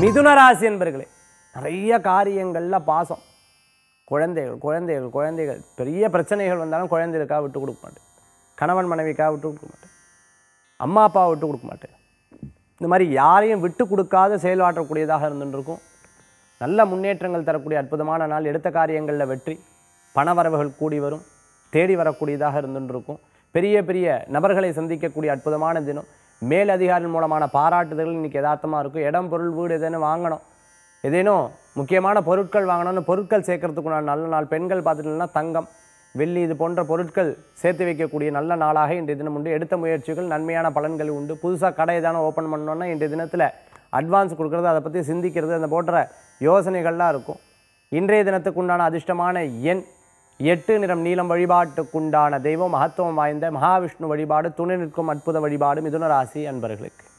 மிதுன ராசி என்பர்களே நிறைய காரியங்களில் பாசம் குழந்தைகள் குழந்தைகள் குழந்தைகள் பெரிய பிரச்சனைகள் வந்தாலும் குழந்தைகளுக்காக விட்டு கொடுக்க மாட்டேன் கணவன் மனைவிக்காக விட்டு கொடுக்க மாட்டேன் அம்மா அப்பாவை விட்டு கொடுக்க மாட்டேன் இந்த மாதிரி யாரையும் விட்டு கொடுக்காத செயலாற்றக்கூடியதாக இருந்துருக்கும் நல்ல முன்னேற்றங்கள் தரக்கூடிய அற்புதமான நாள் எடுத்த காரியங்களில் வெற்றி பணவரவுகள் கூடி வரும் தேடி வரக்கூடியதாக இருந்துருக்கும் பெரிய பெரிய நபர்களை சந்திக்கக்கூடிய அற்புதமான தினம் மேல் அதிகாரியின் மூலமான பாராட்டுதல்கள் இன்னைக்கு யதார்த்தமாக இருக்கும் இடம் பொருள் வீடு எதேனும் வாங்கணும் ஏதேனும் முக்கியமான பொருட்கள் வாங்கணும்னு பொருட்கள் சேர்க்கறதுக்கு நான் நல்ல நாள் பெண்கள் பார்த்துட்டீங்கன்னா தங்கம் வெள்ளி இது போன்ற பொருட்கள் சேர்த்து வைக்கக்கூடிய நல்ல நாளாக இன்றைய தினம் உண்டு எடுத்த முயற்சிகள் நன்மையான பலன்கள் உண்டு புதுசாக கடை எதான ஓப்பன் பண்ணோன்னா இன்றைய தினத்தில் அட்வான்ஸ் கொடுக்குறது அதை பற்றி சிந்திக்கிறது அந்த போன்ற யோசனைகள்லாம் இருக்கும் இன்றைய தினத்துக்கு உண்டான அதிர்ஷ்டமான எண் எட்டு நிறம் நீலம் வழிபாட்டுக்குண்டான தெய்வம் மகத்துவம் வாய்ந்த மகாவிஷ்ணு வழிபாடு துணை நிற்கும் அற்புத வழிபாடு மிதுன ராசி அன்பர்களுக்கு